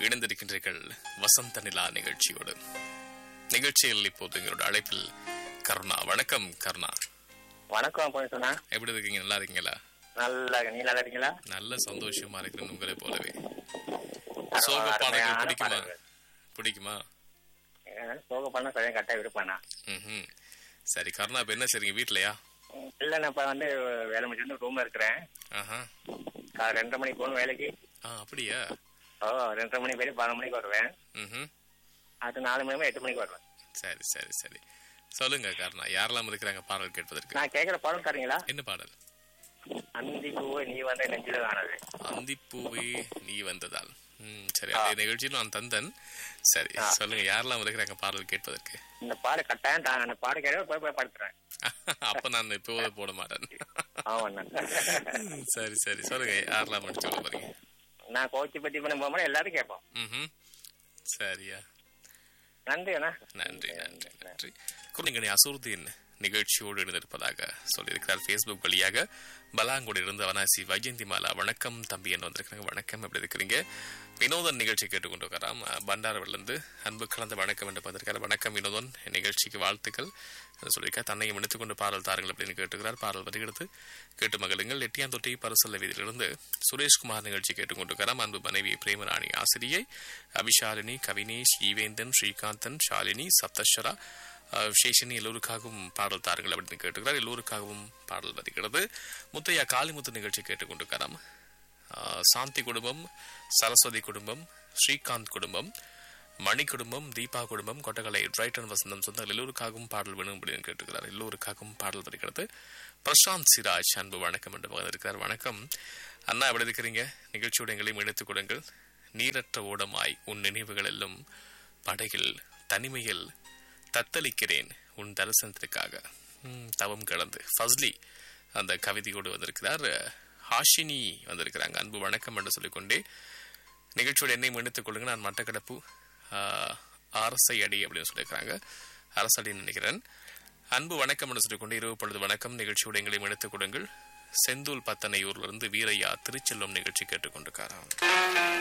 இணைந்திருக்கின்றீர்கள் வசந்த நிலா நிகழ்ச்சியோடு நிகழ்ச்சியில் இப்போது எங்களோட அழைப்பில் கருணா வணக்கம் கருணா வணக்கம் போய் சொன்னா எப்படி இருக்கீங்க நல்லா இருக்கீங்களா நல்லா இருக்கு. நீ நல்லா இருக்கீங்களா நல்ல சந்தோஷமா இருக்கிறேன் உங்களை போலவே சோக அருமையான பாடல்கள் பிடிக்குமா பாடல்கள். பிடிக்குமா ஏன்னா, சோக பண்ண சரியா கரெக்டா விருப்பண்ணா ம்ஹும். சரி கருணா இப்ப என்ன சரிங்க வீட்லயா இல்ல நான் இப்ப வந்து வேலை முடிச்சு ரூம்ல இருக்கிறேன் ஆஹா காலை ரெண்டரை மணிக்கு போகணும் வேலைக்கு ஆ அப்படியா ஓ ரெண்டரை மணிக்கு போய் பதினொரு மணிக்கு வருவேன் ம்ஹும். அது நாலு மணி எட்டு மணிக்கு வருவேன் சரி சரி சரி சொல்லுங்க கருணா யாரெல்லாம் இருக்கிறாங்க பாடல் கேட்பதற்கு நான் கேட்கிற படம் தரீங்களா என்ன பாடல் அந்தி பூவை நீ வந்த நெஞ்சில காணது அந்திப்பூவே நீ வந்ததால் ம் சரி அந்த நிகழ்ச்சியில் நான் தந்தன் சரி சொல்லுங்க யாரெல்லாம் இருக்கிறாங்க பாடல் கேட்பதற்கு இந்த பாடு கட்டாயம் தாங்க அந்த பாடு கேட்க போய் போய் படுத்துறேன் அப்ப நான் இப்போதே போட மாட்டேன் ஆமாண்ணா சரி சரி சொல்லுங்க யாரெல்லாம் மட்டும் சொல்ல போறீங்க நான் கோச்சி பத்தி பண்ண போகும்போது எல்லாரும் கேட்போம் ம் சரியா நன்றி அண்ணா நன்றி நன்றி நன்றி குழந்தைங்கனி அசூர்தீன் நிகழ்ச்சியோடு இருந்திருப்பதாக சொல்லியிருக்கிறார் ஃபேஸ்புக் வழியாக பலாங்குடி இருந்து அவனாசி வைஜந்தி மாலா வணக்கம் தம்பி என்று வந்திருக்காங்க வணக்கம் எப்படி இருக்கிறீங்க வினோதன் நிகழ்ச்சி கேட்டுக்கொண்டிருக்கிறாம் பண்டாரவிலிருந்து அன்பு கலந்த வணக்கம் என்று வந்திருக்கார் வணக்கம் வினோதன் நிகழ்ச்சிக்கு வாழ்த்துக்கள் என்று சொல்லியிருக்கார் தன்னையும் எடுத்துக்கொண்டு பாடல் தாருங்கள் அப்படின்னு கேட்டுக்கிறார் பாடல் வருகிறது கேட்டு மகளுங்கள் எட்டியாந்தொட்டி பரிசல்ல வீதியிலிருந்து சுரேஷ்குமார் நிகழ்ச்சி கேட்டுக்கொண்டிருக்கிறார் அன்பு மனைவி பிரேமராணி ஆசிரியை அபிஷாலினி கவினேஷ் ஈவேந்தன் ஸ்ரீகாந்தன் ஷாலினி சப்தஸ்வரா அஹ், விசேஷனி எல்லோருக்காகவும் பாடல் தாருங்கள் அப்படின்னு கேட்டுக்கிறார் எல்லோருக்காகவும் பாடல் வருகிறது முத்தையா காளிமுத்து நிகழ்ச்சி கேட்டுக்கொண்டிருக்கிறார் அஹ், சாந்தி குடும்பம் சரஸ்வதி குடும்பம் ஸ்ரீகாந்த் குடும்பம் மணி குடும்பம் தீபா குடும்பம் கொட்டகலை டிரைட்டன் வசந்தம் சொந்தங்கள் எல்லோருக்காகவும் பாடல் வேணும் அப்படின்னு கேட்டுக்கிறார் எல்லோருக்காகவும் பாடல் வருகிறது பிரசாந்த் சிராஜ் அன்பு வணக்கம் என்று பகிர்ந்திருக்கிறார் வணக்கம் அண்ணா எப்படி இருக்கிறீங்க நிகழ்ச்சியோட எங்களையும் இணைத்துக் கொடுங்கள் நீரற்ற ஓடமாய் உன் நினைவுகள் எல்லாம் படகில் தனிமையில் தத்தளிக்கிறேன் உன் தரிசனத்திற்காக ம், தவம் கலந்து ஃபஸ்லி அந்த கவிதையோடு வந்திருக்கிறார் ஹாஷினி வந்திருக்கிறாங்க அன்பு வணக்கம் என்று சொல்லிக்கொண்டே நிகழ்ச்சியோட என்னை இணைத்துக் கொள்ளுங்க நான் மட்டக்களப்பு ஆஹ், அரசை அடி அப்படின்னு சொல்லியிருக்கிறாங்க அரசடின்னு நினைக்கிறேன் அன்பு வணக்கம் என்று சொல்லிக்கொண்டு இரவு பொழுது வணக்கம் நிகழ்ச்சியோட எங்களை இணைத்துக் கொடுங்கள் செந்தூல் பத்தனையூர்ல இருந்து வீரையா திருச்செல்வம் நிகழ்ச்சி கேட்டுக்கொண்டிருக்காராம்